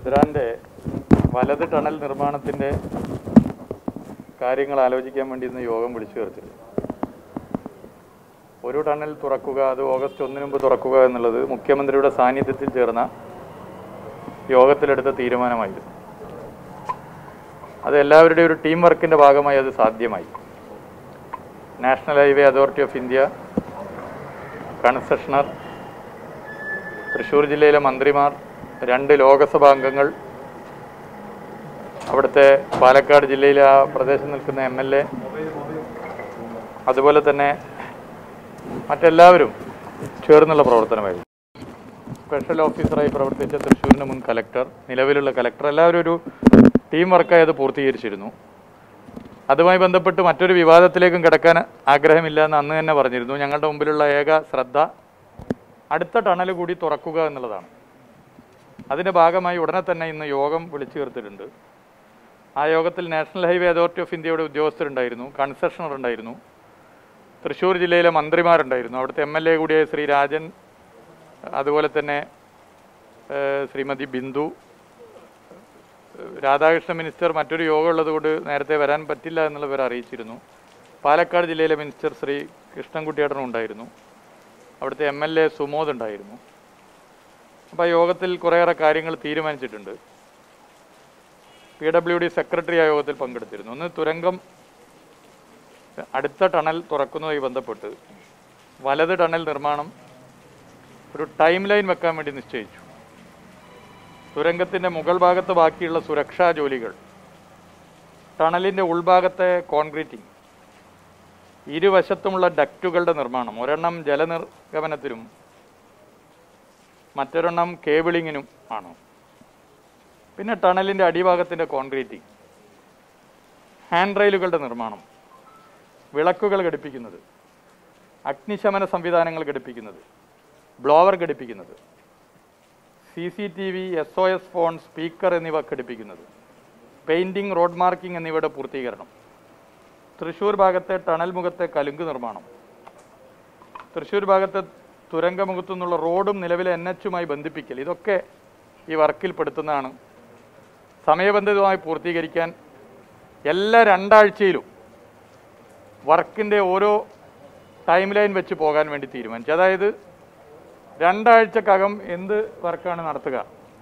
കുതിരാൻ്റെ വലത് ടണൽ നിർമ്മാണത്തിൻ്റെ കാര്യങ്ങൾ ആലോചിക്കാൻ വേണ്ടി ഇന്ന് യോഗം വിളിച്ചു ചേർത്തിരുന്നു ഒരു ടണൽ തുറക്കുക അത് ഓഗസ്റ്റ് ഒന്നിന് മുമ്പ് തുറക്കുക എന്നുള്ളത് മുഖ്യമന്ത്രിയുടെ സാന്നിധ്യത്തിൽ ചേർന്ന യോഗത്തിലെടുത്ത തീരുമാനമായിരുന്നു അത് എല്ലാവരുടെയും ഒരു ടീം വർക്കിൻ്റെ ഭാഗമായി അത് സാധ്യമായി national highway authority of India concessionaire Thrissur ജില്ലയിലെ മന്ത്രിമാർ രണ്ട് ലോകസഭാ അംഗങ്ങൾ അവിടുത്തെ പാലക്കാട് ജില്ലയിലെ ആ പ്രദേശം നിൽക്കുന്ന എം എൽ എ അതുപോലെ തന്നെ മറ്റെല്ലാവരും ചേർന്നുള്ള പ്രവർത്തനമായിരുന്നു സ്പെഷ്യൽ ഓഫീസറായി പ്രവർത്തിച്ച തൃശ്ശൂരിന് മുൻ കലക്ടർ നിലവിലുള്ള കലക്ടർ എല്ലാവരും ഒരു ടീം വർക്കായി അത് പൂർത്തീകരിച്ചിരുന്നു അതുമായി ബന്ധപ്പെട്ട് മറ്റൊരു വിവാദത്തിലേക്കും കിടക്കാൻ ആഗ്രഹമില്ല എന്ന് അന്ന് തന്നെ പറഞ്ഞിരുന്നു ഞങ്ങളുടെ മുമ്പിലുള്ള ഏക ശ്രദ്ധ അടുത്ത ടണൽ കൂടി തുറക്കുക എന്നുള്ളതാണ് അതിൻ്റെ ഭാഗമായി ഉടനെ തന്നെ ഇന്ന് യോഗം വിളിച്ചു ചേർത്തിട്ടുണ്ട് ആ യോഗത്തിൽ നാഷണൽ ഹൈവേ അതോറിറ്റി ഓഫ് ഇന്ത്യയുടെ ഉദ്യോഗസ്ഥരുണ്ടായിരുന്നു കൺസെഷണർ ഉണ്ടായിരുന്നു തൃശ്ശൂർ ജില്ലയിലെ മന്ത്രിമാരുണ്ടായിരുന്നു അവിടുത്തെ എം എൽ എ കൂടിയായ ശ്രീ രാജൻ അതുപോലെ തന്നെ ഏഹ്, ശ്രീമതി ബിന്ദു ഏഹ്, രാധാകൃഷ്ണ മിനിസ്റ്റർ മറ്റൊരു യോഗം ഉള്ളതുകൊണ്ട് നേരത്തെ വരാൻ പറ്റില്ല എന്നുള്ള വിവരം അറിയിച്ചിരുന്നു പാലക്കാട് ജില്ലയിലെ മിനിസ്റ്റർ ശ്രീ കൃഷ്ണൻകുട്ടിയേട്ടനും ഉണ്ടായിരുന്നു അവിടുത്തെ എം എൽ എ സുമോദ് ഉണ്ടായിരുന്നു അപ്പോൾ ആ യോഗത്തിൽ കുറേയേറെ കാര്യങ്ങൾ തീരുമാനിച്ചിട്ടുണ്ട് പി ഡബ്ല്യു ഡി സെക്രട്ടറി ആ യോഗത്തിൽ പങ്കെടുത്തിരുന്നു ഒന്ന് തുരങ്കം അടുത്ത ടണൽ തുറക്കുന്നതുമായി ബന്ധപ്പെട്ട് വലത് ടണൽ നിർമ്മാണം ഒരു ടൈം ലൈൻ വെക്കാൻ വേണ്ടി നിശ്ചയിച്ചു തുരങ്കത്തിൻ്റെ മുകൾ ഭാഗത്ത് ബാക്കിയുള്ള സുരക്ഷാ ജോലികൾ ടണലിൻ്റെ ഉൾഭാഗത്തെ കോൺക്രീറ്റിംഗ് ഇരുവശത്തുമുള്ള ഡക്റ്റുകളുടെ നിർമ്മാണം ഒരെണ്ണം ജലനിർഗമനത്തിനും മറ്റൊരെണ്ണം കേബിളിങ്ങിനും ആണ് പിന്നെ ടണലിൻ്റെ അടിഭാഗത്തിൻ്റെ കോൺക്രീറ്റിംഗ് ഹാൻഡ് റെയിലുകളുടെ നിർമ്മാണം വിളക്കുകൾ ഘടിപ്പിക്കുന്നത് അഗ്നിശമന സംവിധാനങ്ങൾ ഘടിപ്പിക്കുന്നത് ബ്ലോവർ ഘടിപ്പിക്കുന്നത് C C T V S O S phone speaker എന്നിവ ഘടിപ്പിക്കുന്നത് പെയിൻറ്റിംഗ് റോഡ് മാർക്കിംഗ് എന്നിവയുടെ പൂർത്തീകരണം തൃശ്ശൂർ ഭാഗത്തെ ടണൽ മുഖത്തെ കലുങ്ക് നിർമ്മാണം തൃശ്ശൂർ ഭാഗത്തെ തുരങ്കമുഖത്തു നിന്നുള്ള റോഡും നിലവിലെ എൻ എച്ചുമായി ബന്ധിപ്പിക്കൽ ഇതൊക്കെ ഈ വർക്കിൽ പെടുത്തുന്നതാണ് സമയബന്ധിതമായി പൂർത്തീകരിക്കാൻ എല്ലാ രണ്ടാഴ്ചയിലും വർക്കിൻ്റെ ഓരോ ടൈം ലൈൻ വെച്ച് പോകാൻ വേണ്ടി തീരുമാനിച്ചു അതായത് രണ്ടാഴ്ചക്കകം എന്ത് വർക്കാണ് നടത്തുക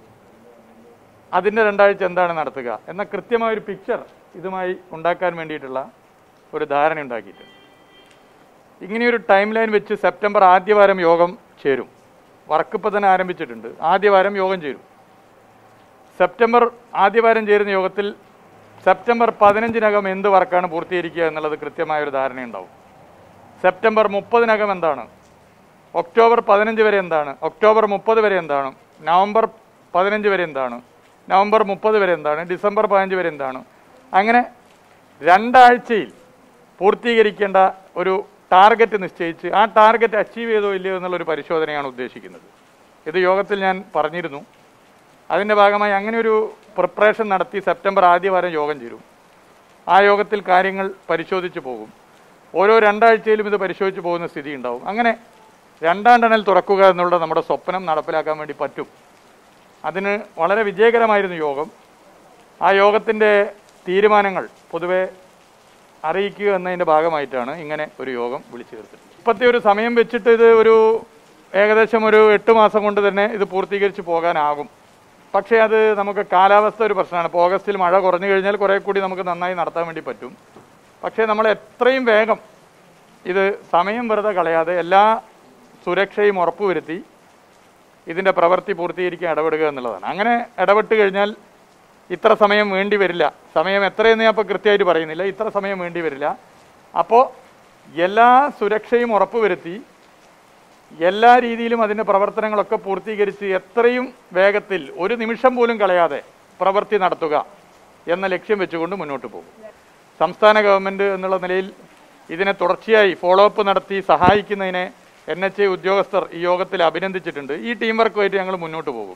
അതിൻ്റെ രണ്ടാഴ്ച എന്താണ് നടത്തുക എന്ന കൃത്യമായൊരു പിക്ചർ ഇതുമായി ഉണ്ടാക്കാൻ വേണ്ടിയിട്ടുള്ള ഒരു ധാരണ ഉണ്ടാക്കിയിട്ടുണ്ട് ഇങ്ങനെയൊരു ടൈം ലൈൻ വെച്ച് സെപ്റ്റംബർ ആദ്യവാരം യോഗം ചേരും വർക്ക് ഇപ്പോൾ തന്നെ ആരംഭിച്ചിട്ടുണ്ട് ആദ്യവാരം യോഗം ചേരും സെപ്റ്റംബർ ആദ്യവാരം ചേരുന്ന യോഗത്തിൽ സെപ്റ്റംബർ പതിനഞ്ചിനകം എന്ത് വർക്കാണ് പൂർത്തീകരിക്കുക എന്നുള്ളത് കൃത്യമായൊരു ധാരണയുണ്ടാവും സെപ്റ്റംബർ മുപ്പതിനകം എന്താണ് ഒക്ടോബർ പതിനഞ്ച് വരെ എന്താണ് ഒക്ടോബർ മുപ്പത് വരെ എന്താണ് നവംബർ പതിനഞ്ച് വരെ എന്താണ് നവംബർ മുപ്പത് വരെ എന്താണ് ഡിസംബർ പതിനഞ്ച് വരെ എന്താണ് അങ്ങനെ രണ്ടാഴ്ചയിൽ പൂർത്തീകരിക്കേണ്ട ഒരു ടാർഗറ്റ് നിശ്ചയിച്ച് ആ ടാർഗറ്റ് അച്ചീവ് ചെയ്തോ ഇല്ലയോ എന്നുള്ളൊരു പരിശോധനയാണ് ഉദ്ദേശിക്കുന്നത് ഇത് യോഗത്തിൽ ഞാൻ പറഞ്ഞിരുന്നു അതിൻ്റെ ഭാഗമായി അങ്ങനെ ഒരു പ്രിപ്പറേഷൻ നടത്തി സെപ്റ്റംബർ ആദ്യവാരം യോഗം ചേരും ആ യോഗത്തിൽ കാര്യങ്ങൾ പരിശോധിച്ച് പോകും ഓരോ രണ്ടാഴ്ചയിലും ഇത് പരിശോധിച്ച് പോകുന്ന സ്ഥിതി ഉണ്ടാവും അങ്ങനെ രണ്ടാം ടണൽ തുറക്കുക എന്നുള്ള നമ്മുടെ സ്വപ്നം നടപ്പിലാക്കാൻ വേണ്ടി പറ്റും അതിന് വളരെ വിജയകരമായിരുന്നു യോഗം ആ യോഗത്തിൻ്റെ തീരുമാനങ്ങൾ പൊതുവെ അറിയിക്കുക എന്നതിൻ്റെ ഭാഗമായിട്ടാണ് ഇങ്ങനെ ഒരു യോഗം വിളിച്ചു ചേർത്തത് ഇപ്പോഴത്തെ ഒരു സമയം വെച്ചിട്ട് ഇത് ഒരു ഏകദേശം ഒരു എട്ട് മാസം കൊണ്ട് തന്നെ ഇത് പൂർത്തീകരിച്ച് പോകാനാകും പക്ഷേ അത് നമുക്ക് കാലാവസ്ഥ ഒരു പ്രശ്നമാണ് ഇപ്പോൾ ഓഗസ്റ്റിൽ മഴ കുറഞ്ഞു കഴിഞ്ഞാൽ കുറേ കൂടി നമുക്ക് നന്നായി നടത്താൻ വേണ്ടി പറ്റും പക്ഷേ നമ്മൾ എത്രയും വേഗം ഇത് സമയം വെറുതെ കളയാതെ എല്ലാ സുരക്ഷയും ഉറപ്പുവരുത്തി ഇതിൻ്റെ പ്രവൃത്തി പൂർത്തീകരിക്കാൻ ഇടപെടുക എന്നുള്ളതാണ് അങ്ങനെ ഇടപെട്ട് കഴിഞ്ഞാൽ ഇത്ര സമയം വേണ്ടി വരില്ല സമയം എത്രയെന്ന് ഞാൻ ഇപ്പോൾ കൃത്യമായിട്ട് പറയുന്നില്ല ഇത്ര സമയം വേണ്ടി വരില്ല അപ്പോൾ എല്ലാ സുരക്ഷയും ഉറപ്പുവരുത്തി എല്ലാ രീതിയിലും അതിൻ്റെ പ്രവർത്തനങ്ങളൊക്കെ പൂർത്തീകരിച്ച് എത്രയും വേഗത്തിൽ ഒരു നിമിഷം പോലും കളയാതെ പ്രവൃത്തി നടത്തുക എന്ന ലക്ഷ്യം വെച്ചുകൊണ്ട് മുന്നോട്ട് പോകും സംസ്ഥാന ഗവൺമെൻറ് എന്നുള്ള നിലയിൽ ഇതിനെ തുടർച്ചയായി ഫോളോ അപ്പ് നടത്തി സഹായിക്കുന്നതിനെ എൻ എച്ച് ഐ ഉദ്യോഗസ്ഥർ ഈ യോഗത്തിൽ അഭിനന്ദിച്ചിട്ടുണ്ട് ഈ ടീം വർക്കുമായിട്ട് ഞങ്ങൾ മുന്നോട്ട് പോകും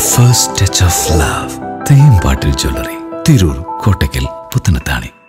first touch of love Thembattil jewellery Tirur Kottakkal Puthanathani